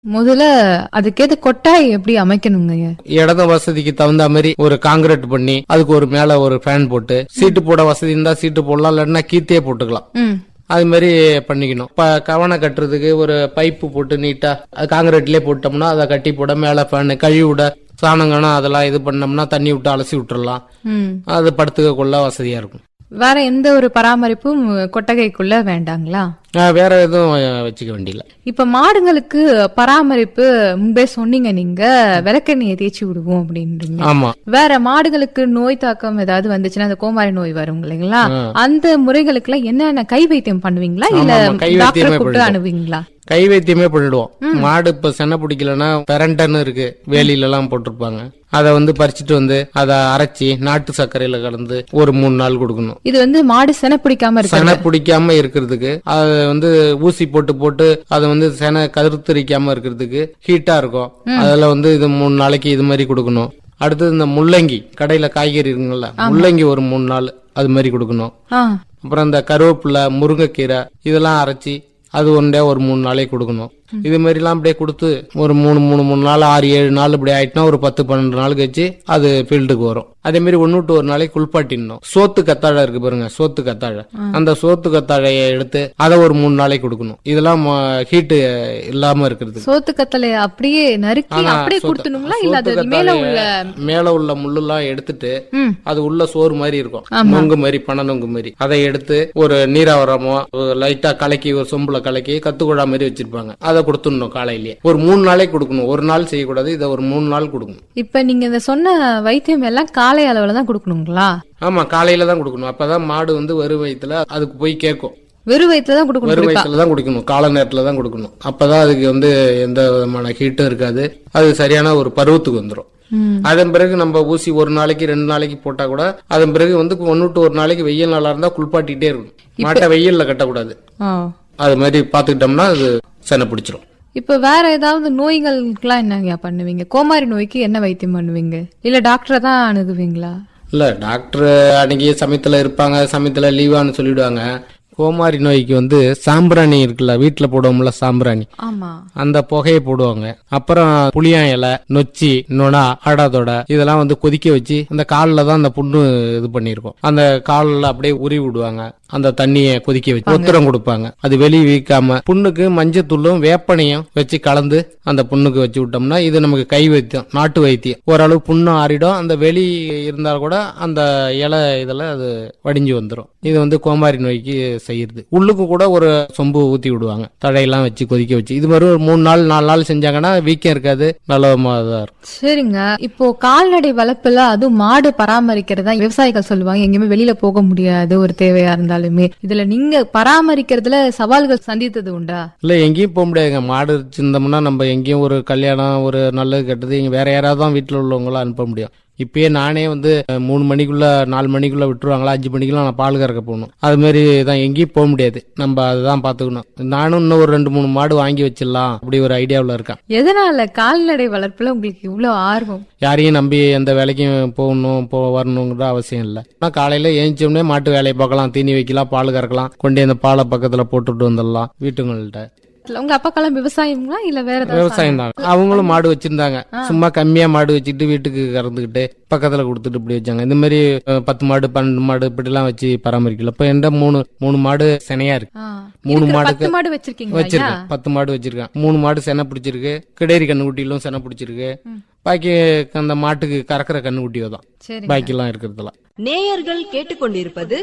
முதல்ல அதுக்கேத்த கொட்டாய் எப்படி அமைக்கணுங்க ஐயா? இடம் வசதிக்கு தகுந்த மாதிரி ஒரு காங்கிரீட் பண்ணி அதுக்கு ஒரு மேல ஒரு ஃபேன் போட்டு சீட்டு போட வசதி இருந்தா சீட்டு போடலாம் இல்லைன்னா கீத்தே போட்டுக்கலாம் ம் அது மாதிரி பண்ணிக்கணும் இப்ப கவனை கட்டுறதுக்கு ஒரு பைப்பு போட்டு நீட்டா அது காங்கிரீட்லயே போட்டோம்னா அதை கட்டி போட மேல ஃபேன் கழுவி விட சாணங்கணம் அதெல்லாம் இது பண்ணோம்னா தண்ணி விட்டு அலசி விட்டுறலாம் ம் அது படுத்துக்க கொள்ள வசதியா இருக்கும் வேற எந்த ஒரு பராமரிப்பும் கொட்டகைக்குள்ள வேண்டாங்களா ஆஹ் வேற எதுவும் அஹ், வச்சுக்க வேண்டியல இப்ப மாடுங்களுக்கு பராமரிப்பு முன்பே சொன்னீங்க நீங்க விளக்கெண்ணெயை தேய்ச்சி விடுவோம் அப்படின்றீங்க ஆமா வேற மாடுகளுக்கு நோய் தாக்கம் ஏதாவது வந்துச்சுன்னா அந்த கோமாரி நோய் வரும் இல்லைங்களா ஆ. அந்த முறைகளுக்கு எல்லாம் என்னென்ன கை வைத்தியம் பண்ணுவீங்களா ஆமா, இல்ல ஆமா, கை டாக்டர் வைத்தியமே கூப்பிட்டு பண்ணிடுவோம். அனுப்புவீங்களா கை வைத்தியமே பண்ணிடுவோம் மாடு இப்ப செனை பிடிக்கலன்னா பெரண்டன்னு இருக்கு வேலியில எல்லாம் போட்டிருப்பாங்க அதை வந்து பறிச்சுட்டு வந்து அதை அரைச்சி நாட்டு சர்க்கரையில கலந்து ஒரு மூணு நாள் கொடுக்கணும் இது வந்து மாடு செனை பிடிக்காம செனை இருக்கு பிடிக்காம இருக்கிறதுக்கு அது வந்து ஊசி போட்டு போட்டு அதை வந்து செனை கருத்தரிக்காம இருக்கிறதுக்கு ஹீட்டா இருக்கும் அதுல வந்து இது மூணு நாளைக்கு இது மாதிரி கொடுக்கணும் அடுத்தது இந்த முள்ளங்கி கடையில காய்கறி இருக்குங்கல்ல முள்ளங்கி ஒரு மூணு நாள் அது மாதிரி கொடுக்கணும் ஆ அப்புறம் இந்த கருவேப்பிலை முருங்கைக்கீரை இதெல்லாம் அரைச்சி அது ஒன்றே ஒரு மூணு நாளைக்கு கொடுக்கணும் இது மாதிரிலாம் அப்படியே கொடுத்து ஒரு மூணு மூணு மூணு நாள் ஆறு ஏழு நாள் இப்படி ஆயிட்டுனா ஒரு பத்து பன்னெண்டு நாள் கழிச்சு அது ஃபீல்டுக்கு வரும் அதே மாதிரி ஒன்று விட்டு ஒரு நாளைக்கு குளிப்பாட்டிடணும் சோத்து கத்தாழை இருக்கு பாருங்க சோத்து கத்தாழை அந்த சோத்து கத்தாழையை எடுத்து அதை ஒரு மூணு நாளைக்கு கொடுக்கணும் இதெல்லாம் ஹீட்டு இல்லாம இருக்கிறதுக்கு சோத்து கத்தலை அப்படியே நறுக்கி ஆனா, அப்படியே சோத்து- கொடுத்துணுங்களா இல்ல அது சோத்து மேல கத்தாழைய உள்ள மேல உள்ள முள்ளெல்லாம் எடுத்துட்டு ம் அது உள்ள சோறு மாதிரி இருக்கும் நொங்கு மாதிரி பனை நொங்கு மாதிரி அதை எடுத்து ஒரு நீராவரமோ லைட்டா கலக்கி ஒரு சொம்புல கலக்கி கத்துக்குழா மாதிரி வச்சிருப்பாங்க அதை கொடுத்துடணும் காலையிலேயே ஒரு மூணு நாளைக்கு கொடுக்கணும் ஒரு நாள் செய்யக்கூடாது இதை ஒரு மூணு நாள் கொடுக்கணும் இப்ப நீங்க இந்த சொன்ன வைத்தியம் எல்லாம் காலை அளவுல தான் கொடுக்கணுங்களா ஆமா காலையில தான் கொடுக்கணும் அப்பதான் மாடு வந்து வெறு வயித்துல அதுக்கு போய் கேட்கும் வெறும் வயிற்றுல தான் கொடுக்கணும் வெறு குறிப்பா. வயித்துல தான் கொடுக்கணும் காலை நேரத்துல தான் கொடுக்கணும் அப்பதான் அதுக்கு வந்து எந்த விதமான ஹீட்டும் இருக்காது அது சரியான ஒரு பருவத்துக்கு வந்துடும் ம். அதன் பிறகு நம்ம ஊசி ஒரு நாளைக்கு ரெண்டு நாளைக்கு போட்டா கூட அதன் பிறகு வந்து ஒன்னு டு ஒரு நாளைக்கு வெயில் நாளா இருந்தா குளிப்பாட்டிட்டே இருக்கணும் மாட்டை வெயில்ல கட்டக்கூடாது ஆ. அது மாதிரி பாத்துக்கிட்டோம்னா அது செனை பிடிச்சிரும் இப்ப வேற ஏதாவது நோய்களுக்கெல்லாம் என்னங்க பண்ணுவீங்க கோமாரி நோய்க்கு என்ன வைத்தியம் பண்ணுவீங்க இல்ல டாக்டரை தான் அணுகுவீங்களா இல்ல டாக்டர் அன்னைக்கு சமயத்துல இருப்பாங்க சமயத்துல லீவான்னு சொல்லிடுவாங்க கோமாரி நோய்க்கு வந்து சாம்பிராணி இருக்குல்ல வீட்டுல போடுவோம்ல சாம்பிராணி ஆமா அந்த புகையை போடுவாங்க அப்புறம் புளியா இலை நொச்சி நொணா ஆடாதோட இதெல்லாம் வந்து கொதிக்க வச்சு அந்த காலில் தான் அந்த புண்ணு இது பண்ணியிருக்கோம் அந்த காலில் அப்படியே உருவி விடுவாங்க அந்த தண்ணியை கொதிக்க வச்சு உத்தரம் கொடுப்பாங்க அது வெளியே வீக்காம புண்ணுக்கு மஞ்சத்தூளும் வேப்பனையும் வச்சு கலந்து அந்த புண்ணுக்கு வச்சு விட்டோம்னா இது நமக்கு கை வைத்தியம் நாட்டு வைத்தியம் ஓரளவு புண்ணு ஆறிடும் அந்த வெளி இருந்தா கூட அந்த இலை இதுல அது வடிஞ்சு வந்துடும் இது வந்து கோமாரி நோய்க்கு செய்யறது உள்ளுக்கு கூட ஒரு சொம்பு ஊத்தி விடுவாங்க தழையெல்லாம் வச்சு கொதிக்க வச்சு இது மாதிரி ஒரு மூணு நாள் நாலு நாள் செஞ்சாங்கன்னா வீக்கம் இருக்காது நல்ல தான் இருக்கும் சரிங்க இப்போ கால்நடை வளர்ப்புல அதுவும் மாடு பராமரிக்கிறதா விவசாயிகள் சொல்லுவாங்க எங்கேயுமே வெளியில போக முடியாது ஒரு தேவையா இருந்தாலுமே இதுல நீங்க பராமரிக்கிறதுல சவால்கள் சந்தித்தது உண்டா இல்ல எங்கேயும் போக முடியாதுங்க மாடு வச்சிருந்தோம்னா நம்ம எங்கேயும் ஒரு கல்யாணம் ஒரு நல்லது கெட்டது இங்க வேற யாராவது தான் வீட்டுல உள்ளவங்கள அனுப்ப முடியும் இப்பயே நானே வந்து அஹ், மூணு மணிக்குள்ள நாலு மணிக்குள்ள விட்டுருவாங்களா அஞ்சு மணிக்குள்ள நான் பால் கறக்க போகணும் அது மாதிரி தான் எங்கேயும் போக முடியாது நம்ம அதுதான் பாத்துக்கணும் நானும் இன்னும் ஒரு ரெண்டு மூணு மாடு வாங்கி வச்சிடலாம் அப்படி ஒரு ஐடியாவில் இருக்கேன் எதனால கால்நடை வளர்ப்புல உங்களுக்கு இவ்வளவு ஆர்வம் யாரையும் நம்பி எந்த வேலைக்கும் போகணும் போ வரணுங்கிற அவசியம் இல்லை ஆனால் காலையில் ஏஞ்சிச்சோடனே மாட்டு வேலையை பார்க்கலாம் தீனி வைக்கலாம் பால் கறக்கலாம் கொண்டு அந்த பாலை பக்கத்தில் போட்டுட்டு வந்துடலாம் வீட்டுங்கள்ட்ட உங்க அப்பாக்கெல்லாம் விவசாயங்களா இல்ல வேற ஏதாவது விவசாயம் தான் அவங்களும் மாடு வச்சிருந்தாங்க சும்மா கம்மியா மாடு வச்சுட்டு வீட்டுக்கு கறந்துக்கிட்டு பக்கத்துல கொடுத்துட்டு இப்படி வச்சாங்க இந்த மாதிரி அஹ், பத்து மாடு பன்னெண்டு மாடு இப்படி எல்லாம் வச்சு பராமரிக்கல இப்ப எந்த மூணு மூணு மாடு செனையா இருக்கு ஆ. மூணு இருக்கிற மாடுக்கு பத்து மாடு வச்சிருக்கீங்களா ஐயா? வச்சிருக்கேன் பத்து மாடு வச்சிருக்கேன் மூணு மாடு செனை பிடிச்சிருக்கு கிடேரி கண்ணுக்குட்டியிலும் செனை பிடிச்சிருக்கு பாக்கி அந்த மாட்டுக்கு கறக்கிற கண்ணுக்குட்டியோ தான் சரி பாக்கிலாம் இருக்கிறதுலாம் நேயர்கள் கேட்டுக்கொண்டிருப்பது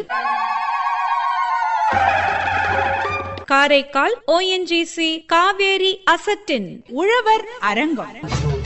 காரைக்கால் ஓஎன்ஜிசி காவேரி அசட்டின் உழவர் அரங்கம்